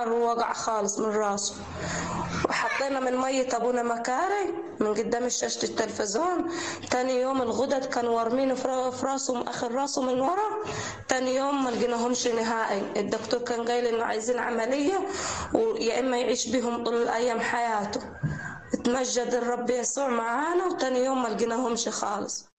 حار ووجع خالص من راسه وحطينا من مية أبونا مكاري من قدام شاشة التلفزيون تاني يوم الغدد كانوا وارمين في را- في راسه آخر راسه من ورا تاني يوم ما لقيناهمش نهائي الدكتور كان قايل إنه عايزين عملية ويا إما يعيش بيهم طول الأيام حياته اتمجد الرب يسوع معانا وتاني يوم ما لقيناهمش خالص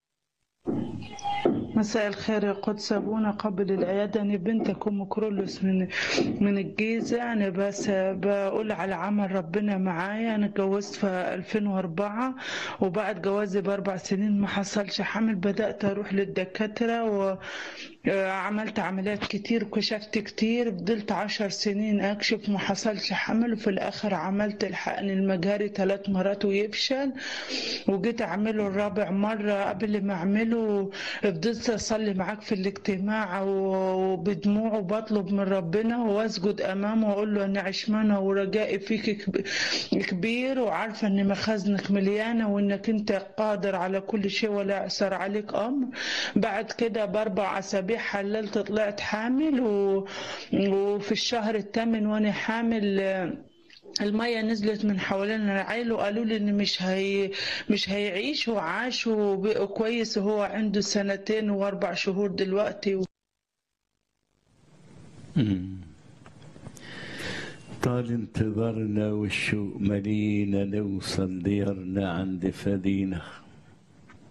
مساء الخير يا قدس أبونا قبل العيادة أنا بنتك أم كرولوس من من الجيزة أنا بس بقول على عمل ربنا معايا أنا اتجوزت في 2004 وبعد جوازي بأربع سنين ما حصلش حمل بدأت أروح للدكاترة وعملت عمليات كتير وكشفت كتير فضلت عشر سنين أكشف ما حصلش حمل وفي الآخر عملت الحقن المجهري ثلاث مرات ويفشل وجيت أعمله الرابع مرة قبل ما أعمله فضلت أصلي معاك في الاجتماع وبدموع وبطلب من ربنا وأسجد أمامه وأقول له أنا عشمانة ورجائي فيك كب- كبير وعارفة إن مخازنك مليانة وإنك أنت قادر على كل شيء ولا يعثر عليك أمر بعد كده بأربع أسابيع حللت طلعت حامل و... وفي الشهر الثامن وأنا حامل آه، المية نزلت من حوالين العيل وقالوا لي ان مش هي مش هيعيش وعاش وبقى كويس وهو عنده سنتين واربع شهور دلوقتي مم. طال انتظارنا والشوق ملينا نوصل ديارنا عند فدينا